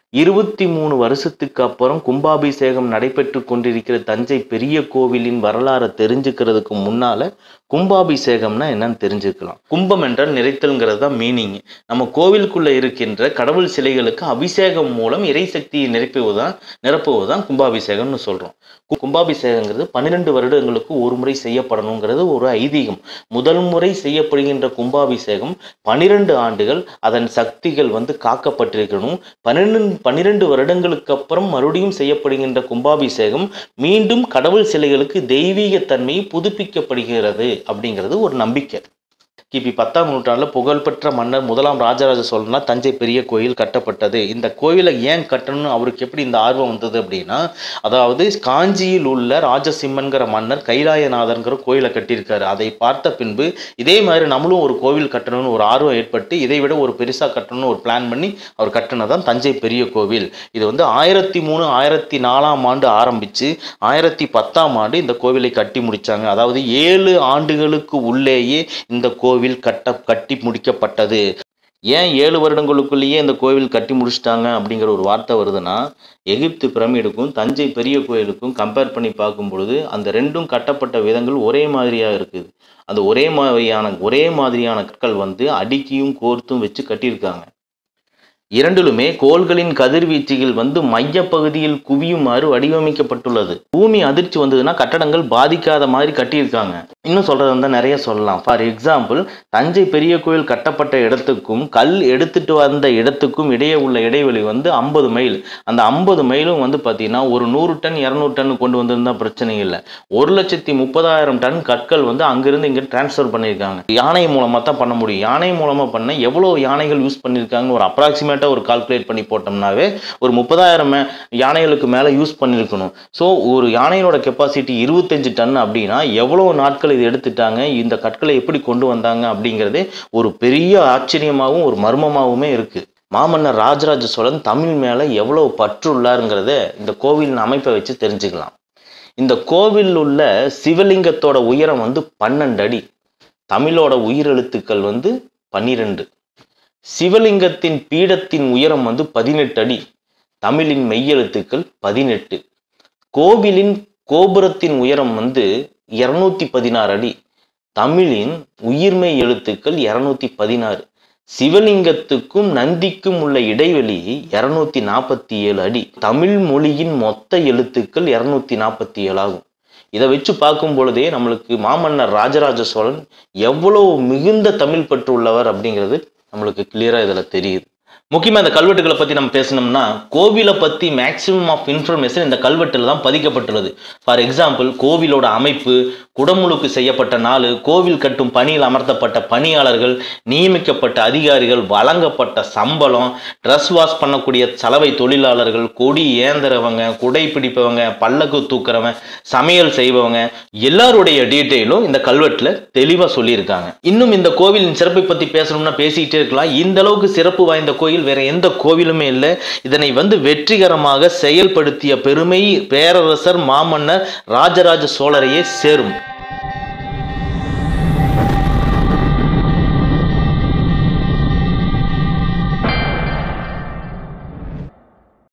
இருபத்தி மூணு வருஷத்துக்கு அப்புறம் கும்பாபிஷேகம் நடைபெற்று கொண்டிருக்கிற தஞ்சை பெரிய கோவிலின் வரலாறை தெரிஞ்சுக்கிறதுக்கு முன்னால கும்பாபிஷேகம்னா என்னன்னு தெரிஞ்சுக்கலாம் கும்பம் என்றால் நிறைத்தல்ங்கிறது தான் மீனிங் நம்ம கோவிலுக்குள்ள இருக்கின்ற கடவுள் சிலைகளுக்கு அபிஷேகம் மூலம் இறை சக்தியை நிரப்புவதுதான் நிரப்புவதுதான் கும்பாபிஷேகம்னு சொல்றோம் கு- கும்பாபிஷேகங்கிறது பன்னிரெண்டு வருடங்களுக்கு ஒரு முறை செய்யப்படணுங்கிறது ஒரு ஐதீகம் முதல் முறை செய்யப்படுகின்ற கும்பாபிஷேகம் பனிரெண்டு ஆண்டுகள் அதன் சக்திகள் வந்து காக்கப்பட்டிருக்கணும் பன்னிரெண்டு பன்னிரெண்டு வருடங்களுக்கு அப்புறம் மறுபடியும் செய்யப்படுகின்ற கும்பாபிஷேகம் மீண்டும் கடவுள் சிலைகளுக்கு தெய்வீக தன்மை புதுப்பிக்கப்படுகிறது அப்படிங்கிறது ஒரு நம்பிக்கை கிபி பத்தாம் நூற்றாண்டில் புகழ்பெற்ற மன்னர் முதலாம் ராஜராஜ சோழனால் தஞ்சை பெரிய கோயில் கட்டப்பட்டது இந்த கோயிலை ஏன் கட்டணும்னு அவருக்கு எப்படி இந்த ஆர்வம் வந்தது அப்படின்னா அதாவது காஞ்சியில் உள்ள ராஜசிம்மன்கிற மன்னர் கைலாயநாதன்கிற கோயிலை கட்டியிருக்காரு அதை பார்த்த பின்பு இதே மாதிரி நம்மளும் ஒரு கோவில் கட்டணும்னு ஒரு ஆர்வம் ஏற்பட்டு இதை விட ஒரு பெருசாக கட்டணும்னு ஒரு பிளான் பண்ணி அவர் கட்டினதான் தஞ்சை பெரிய கோவில் இது வந்து ஆயிரத்தி மூணு ஆயிரத்தி நாலாம் ஆண்டு ஆரம்பித்து ஆயிரத்தி பத்தாம் ஆண்டு இந்த கோவிலை கட்டி முடிச்சாங்க அதாவது ஏழு ஆண்டுகளுக்கு உள்ளேயே இந்த கோவில் கட்ட கட்டி முடிக்கப்பட்டது ஏன் ஏழு வருடங்களுக்குள்ளேயே இந்த கோவில் கட்டி முடிச்சிட்டாங்க அப்படிங்கிற ஒரு வார்த்தை வருதுன்னா எகிப்து பிரமிடுக்கும் தஞ்சை பெரிய கோயிலுக்கும் கம்பேர் பண்ணி பார்க்கும் பொழுது அந்த ரெண்டும் கட்டப்பட்ட விதங்கள் ஒரே மாதிரியாக இருக்குது அந்த ஒரே மாதிரியான ஒரே மாதிரியான கற்கள் வந்து அடுக்கியும் கோர்த்தும் வச்சு கட்டியிருக்காங்க இரண்டிலுமே கோள்களின் கதிர்வீச்சுகள் வந்து மையப்பகுதியில் குவியுமாறு வடிவமைக்கப்பட்டுள்ளது பூமி அதிர்ச்சி வந்ததுன்னா கட்டடங்கள் பாதிக்காத மாதிரி கட்டியிருக்காங்க இன்னும் சொல்றது வந்து நிறைய சொல்லலாம் ஃபார் எக்ஸாம்பிள் தஞ்சை பெரிய கோயில் கட்டப்பட்ட இடத்துக்கும் கல் எடுத்துட்டு வந்த இடத்துக்கும் இடையே உள்ள இடைவெளி வந்து ஐம்பது மைல் அந்த ஐம்பது மைலும் வந்து பார்த்தீங்கன்னா ஒரு நூறு டன் இரநூறு டன் கொண்டு வந்திருந்தா பிரச்சனை இல்லை ஒரு லட்சத்தி முப்பதாயிரம் டன் கற்கள் வந்து அங்கிருந்து இங்கே டிரான்ஸ்ஃபர் பண்ணியிருக்காங்க யானை மூலமாக தான் பண்ண முடியும் யானை மூலமாக பண்ண எவ்வளோ யானைகள் யூஸ் பண்ணியிருக்காங்கன்னு ஒரு அப்ராக்சிமேட்டாக ஒரு கால்குலேட் பண்ணி போட்டோம்னாவே ஒரு முப்பதாயிரம் மே- யானைகளுக்கு மேலே யூஸ் பண்ணியிருக்கணும் ஸோ ஒரு யானையோட கெப்பாசிட்டி இருபத்தஞ்சு டன் அப்படின்னா எவ்வளோ நாட்கள் இது எடுத்துட்டாங்க இந்த கற்களை எப்படி கொண்டு வந்தாங்க அப்படிங்கிறதே ஒரு பெரிய ஆச்சரியமாகவும் ஒரு மர்மமாகவுமே இருக்குது மாமன்னர் ராஜராஜ சோழன் தமிழ் மேலே எவ்வளோ பற்றுள்ளாருங்கிறத இந்த கோவிலின் அமைப்பை வச்சு தெரிஞ்சுக்கலாம் இந்த கோவில் உள்ள சிவலிங்கத்தோட உயரம் வந்து பன்னெண்டு அடி தமிழோட உயிரெழுத்துக்கள் வந்து பன்னிரெண்டு சிவலிங்கத்தின் பீடத்தின் உயரம் வந்து பதினெட்டு அடி தமிழின் மெய்யெழுத்துக்கள் பதினெட்டு கோவிலின் கோபுரத்தின் உயரம் வந்து இருநூத்தி பதினாறு அடி தமிழின் உயிர்மெய் எழுத்துக்கள் இருநூத்தி பதினாறு சிவலிங்கத்துக்கும் நந்திக்கும் உள்ள இடைவெளி இருநூத்தி நாற்பத்தி ஏழு அடி தமிழ் மொழியின் மொத்த எழுத்துக்கள் இருநூத்தி நாற்பத்தி ஏழு ஆகும் இதை வச்சு பார்க்கும் பொழுதே நம்மளுக்கு மாமன்னர் ராஜராஜ சோழன் எவ்வளவு மிகுந்த தமிழ் பற்று உள்ளவர் அப்படிங்கிறது நம்மளுக்கு கிளியரா இதுல தெரியுது முக்கியமா இந்த கல்வெட்டுகளை பத்தி நம்ம பேசணும்னா கோவிலை பத்தி மேக்சிமம் ஆஃப் இன்ஃபர்மேஷன் இந்த கல்வெட்டுல தான் பதிக்கப்பட்டுள்ளது ஃபார் எக்ஸாம்பிள் கோவிலோட அமைப்பு குடமுழுக்கு செய்யப்பட்ட நாள் கோவில் கட்டும் பணியில் அமர்த்தப்பட்ட பணியாளர்கள் நியமிக்கப்பட்ட அதிகாரிகள் வழங்கப்பட்ட சம்பளம் ட்ரெஸ் வாஷ் பண்ணக்கூடிய சலவை தொழிலாளர்கள் கொடி ஏந்துறவங்க குடை பிடிப்பவங்க பல்லக்கு தூக்குறவங்க சமையல் செய்பவங்க எல்லாருடைய டீட்டெயிலும் இந்த கல்வெட்டுல தெளிவா சொல்லியிருக்காங்க இன்னும் இந்த கோவிலின் சிறப்பை பத்தி பேசணும்னா பேசிக்கிட்டே இருக்கலாம் இந்த அளவுக்கு சிறப்பு வாய்ந்த கோயில் வேற எந்த கோவிலுமே இல்லை இதனை வந்து வெற்றிகரமாக செயல்படுத்திய பெருமை பேரரசர் மாமன்னர் ராஜராஜ சோழரையே சேரும்